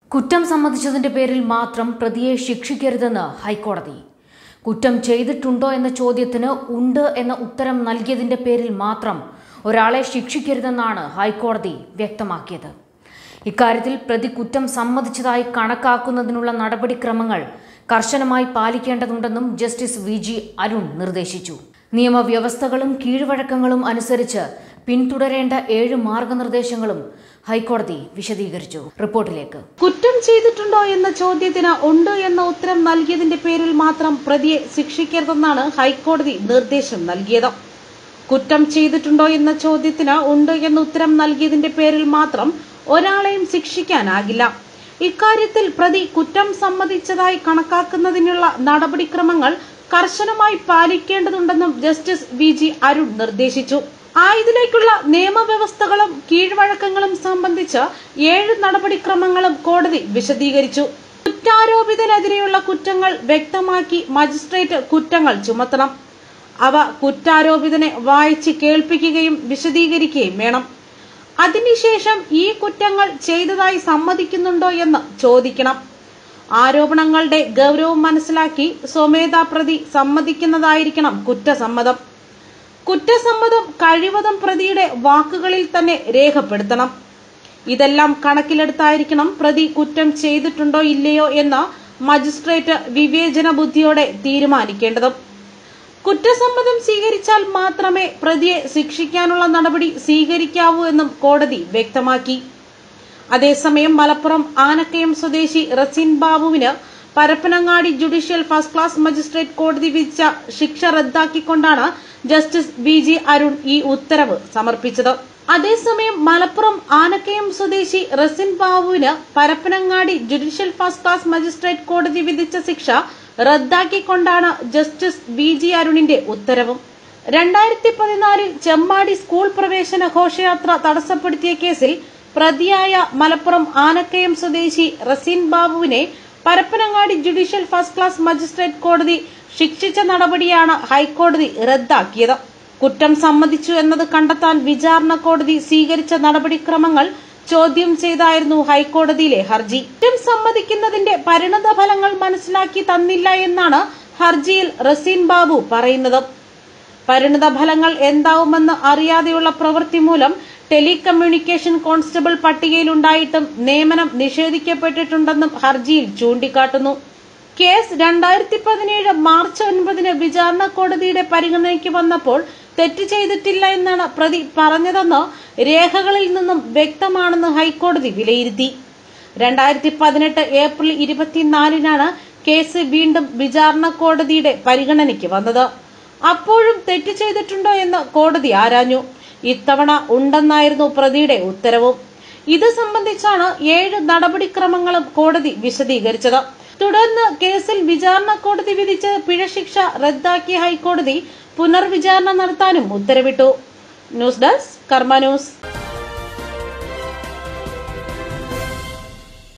കുറ്റം സമ്മതിച്ചതിന്റെ പേരിൽ മാത്രം പ്രതിയെ ശിക്ഷിക്കരുതെന്ന് ഹൈക്കോടതി കുറ്റം ചെയ്തിട്ടുണ്ടോ എന്ന ചോദ്യത്തിന് ഉണ്ട് എന്ന ഉത്തരം നൽകിയതിന്റെ പേരിൽ മാത്രം ഒരാളെ ശിക്ഷിക്കരുതെന്നാണ് ഹൈക്കോടതി വ്യക്തമാക്കിയത് ഇക്കാര്യത്തിൽ പ്രതി കുറ്റം സമ്മതിച്ചതായി കണക്കാക്കുന്നതിനുള്ള നടപടിക്രമങ്ങൾ കർശനമായി പാലിക്കേണ്ടതുണ്ടെന്നും ജസ്റ്റിസ് വി ജി അരുൺ നിർദ്ദേശിച്ചു നിയമവ്യവസ്ഥകളും കീഴ്വഴക്കങ്ങളും അനുസരിച്ച് പിന്തുടരേണ്ട ഏഴ് മാർഗനിർദ്ദേശങ്ങളും ഹൈക്കോടതി വിശദീകരിച്ചു റിപ്പോർട്ടിലേക്ക് കുറ്റം ചെയ്തിട്ടുണ്ടോ എന്ന ചോദ്യത്തിന് ഉണ്ട് എന്ന ഉത്തരം നൽകിയതിന്റെ പേരിൽ മാത്രം പ്രതിയെ ശിക്ഷിക്കരുതെന്നാണ് ഹൈക്കോടതി നിർദ്ദേശം നൽകിയത് കുറ്റം ചെയ്തിട്ടുണ്ടോ എന്ന ചോദ്യത്തിന് ഉണ്ട് എന്ന ഉത്തരം നൽകിയതിന്റെ പേരിൽ മാത്രം ഒരാളെയും ശിക്ഷിക്കാനാകില്ല ഇക്കാര്യത്തിൽ പ്രതി കുറ്റം സമ്മതിച്ചതായി കണക്കാക്കുന്നതിനുള്ള നടപടിക്രമങ്ങൾ കർശനമായി പാലിക്കേണ്ടതുണ്ടെന്നും ജസ്റ്റിസ് വി ജി അരുൺ നിർദ്ദേശിച്ചു ആയതിലേക്കുള്ള നിയമവ്യവസ്ഥകളും കീഴ്വഴക്കങ്ങളും സംബന്ധിച്ച് ഏഴ് നടപടിക്രമങ്ങളും കോടതി വിശദീകരിച്ചു കുറ്റാരോപിതനെതിരെയുള്ള കുറ്റങ്ങൾ വ്യക്തമാക്കി മജിസ്ട്രേറ്റ് കുറ്റങ്ങൾ ചുമത്തണം അവ കുറ്റാരോപിതനെ വായിച്ച് കേൾപ്പിക്കുകയും വിശദീകരിക്കുകയും വേണം അതിനുശേഷം ഈ കുറ്റങ്ങൾ ചെയ്തതായി സമ്മതിക്കുന്നുണ്ടോ എന്ന് ചോദിക്കണം ആരോപണങ്ങളുടെ ഗൗരവം മനസ്സിലാക്കി സ്വമേധാ പ്രതി സമ്മതിക്കുന്നതായിരിക്കണം കുറ്റസമ്മതം കുറ്റസമ്മതം കഴിവതും പ്രതിയുടെ വാക്കുകളിൽ തന്നെ രേഖപ്പെടുത്തണം ഇതെല്ലാം കണക്കിലെടുത്തായിരിക്കണം പ്രതി കുറ്റം ചെയ്തിട്ടുണ്ടോ ഇല്ലയോ എന്ന് മജിസ്ട്രേറ്റ് വിവേചന ബുദ്ധിയോടെ തീരുമാനിക്കേണ്ടതും കുറ്റസമ്മതം സ്വീകരിച്ചാൽ മാത്രമേ പ്രതിയെ ശിക്ഷിക്കാനുള്ള നടപടി സ്വീകരിക്കാവൂ എന്നും കോടതി വ്യക്തമാക്കി അതേസമയം മലപ്പുറം ആനക്കയം സ്വദേശി റസിൻ ബാബുവിന് Parappanangadi judicial first class magistrate കോടതി വിധിച്ച ശിക്ഷ റദ്ദാക്കിക്കൊണ്ടാണ് ജസ്റ്റിസ് വി ജി അരുൺ ഈ ഉത്തരവ് സമർപ്പിച്ചത് അതേസമയം മലപ്പുറം ആനക്കയം സ്വദേശി റസിൻ ബാബുവിന് Parappanangadi judicial first class magistrate കോടതി വിധിച്ച ശിക്ഷ റദ്ദാക്കിക്കൊണ്ടാണ് ജസ്റ്റിസ് വി ജി അരുണിന്റെ ഉത്തരവും രണ്ടായിരത്തി പതിനാലിൽ ചെമ്മാടി സ്കൂൾ പ്രവേശന ഘോഷയാത്ര തടസ്സപ്പെടുത്തിയ കേസിൽ പ്രതിയായ മലപ്പുറം ആനക്കയം സ്വദേശി റസീൻ ബാബുവിനെ Parappanangadi judicial first class magistrate കോടതി ശിക്ഷിച്ച നടപടിയാണ് ഹൈക്കോടതി റദ്ദാക്കിയത് കുറ്റം സമ്മതിച്ചു എന്നത് കണ്ടെത്താൻ വിചാരണ കോടതി സ്വീകരിച്ച നടപടിക്രമങ്ങൾ ചോദ്യം ചെയ്തായിരുന്നു ഹൈക്കോടതിയിലെ ഹർജി കുറ്റം സമ്മതിക്കുന്നതിന്റെ പരിണത ഫലങ്ങൾ മനസ്സിലാക്കി തന്നില്ല എന്നാണ് ഹർജിയിൽ റസീൻ ബാബു പറയുന്നത് പരിണത ഫലങ്ങൾ എന്താവുമെന്ന് അറിയാതെയുള്ള പ്രവൃത്തി മൂലം ടെലികമ്മ്യൂണിക്കേഷൻ കോൺസ്റ്റബിൾ പട്ടികയിലുണ്ടായിട്ടും നിയമനം നിഷേധിക്കപ്പെട്ടിട്ടുണ്ടെന്നും ഹർജിയിൽ ചൂണ്ടിക്കാട്ടുന്നു കേസ് രണ്ടായിരത്തി പതിനേഴ് മാർച്ച് ഒൻപതിന് വിചാരണ കോടതിയുടെ പരിഗണനയ്ക്ക് വന്നപ്പോൾ തെറ്റ് ചെയ്തിട്ടില്ല എന്നാണ് പ്രതി പറഞ്ഞതെന്ന് രേഖകളിൽ നിന്നും വ്യക്തമാണെന്ന് ഹൈക്കോടതി വിലയിരുത്തി രണ്ടായിരത്തി പതിനെട്ട് ഏപ്രിൽ ഇരുപത്തിനാലിനാണ് കേസ് വീണ്ടും വിചാരണ കോടതിയുടെ പരിഗണനയ്ക്ക് വന്നത് അപ്പോഴും തെറ്റ് ചെയ്തിട്ടുണ്ടോ എന്ന് കോടതി ആരാഞ്ഞു ഇത്തവണ ഉണ്ടെന്നായിരുന്നു പ്രതിയുടെ ഉത്തരവും ഇത് സംബന്ധിച്ചാണ് ഏഴ് നടപടിക്രമങ്ങളും കോടതി വിശദീകരിച്ചത് തുടർന്ന് കേസിൽ വിചാരണ കോടതി വിധിച്ച പിഴശിക്ഷ റദ്ദാക്കിയ ഹൈക്കോടതി പുനർവിചാരണ നടത്താനും ഉത്തരവിട്ടു ന്യൂസ് ഡെസ്ക് കർമ്മ ന്യൂസ്